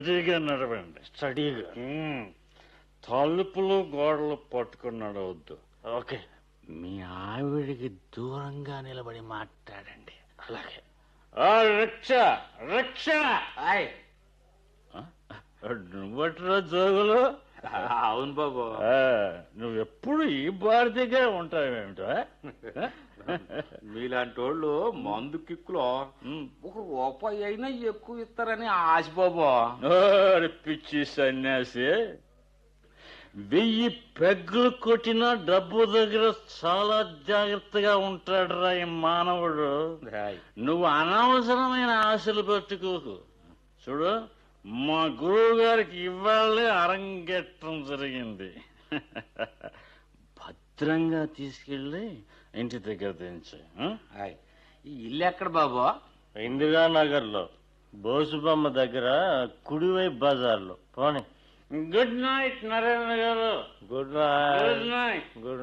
స్టడీగా నడవండి స్టడీగా ఉమ్. తలుపులు గోడలు పట్టుకుని నడవద్దు ఓకే మీ ఆవిడికి దూరంగా నిలబడి మాట్లాడండి అలాగే ఆ రిక్షా రిక్షా ఆయ్ నువ్వట్రా జోగులు అవును బాబు ఆ, నువ్వు ఎప్పుడు ఈ భారతిగా ఉంటావేమిటో మీలాంటి వాళ్ళు మందు కిక్కులో ఉమ్. ఒక రూపాయి అయినా ఎక్కువ ఇస్తారని ఆశ బాబు ఓరి పిచ్చి సన్యాసి వెయ్యి పెగ్గులు కొట్టినా డబ్బు దగ్గర చాలా జాగ్రత్తగా ఉంటాడురా ఈ మానవుడు నువ్వు అనవసరమైన ఆశలు పెట్టుకోకు చూడు మా గురువు గారికి ఇవాళే అరంగేట్రం జరిగింది భద్రంగా తీసుకెళ్ళి ఇంటి దగ్గర దించు ఆ? ఆయ్. ఈ ఇల్లు ఎక్కడ బాబు ఇందిరానగర్ లో బోసుబొమ్మ దగ్గర కుడివైపు బజార్లో పోనీ good night Narendra garu good good night night good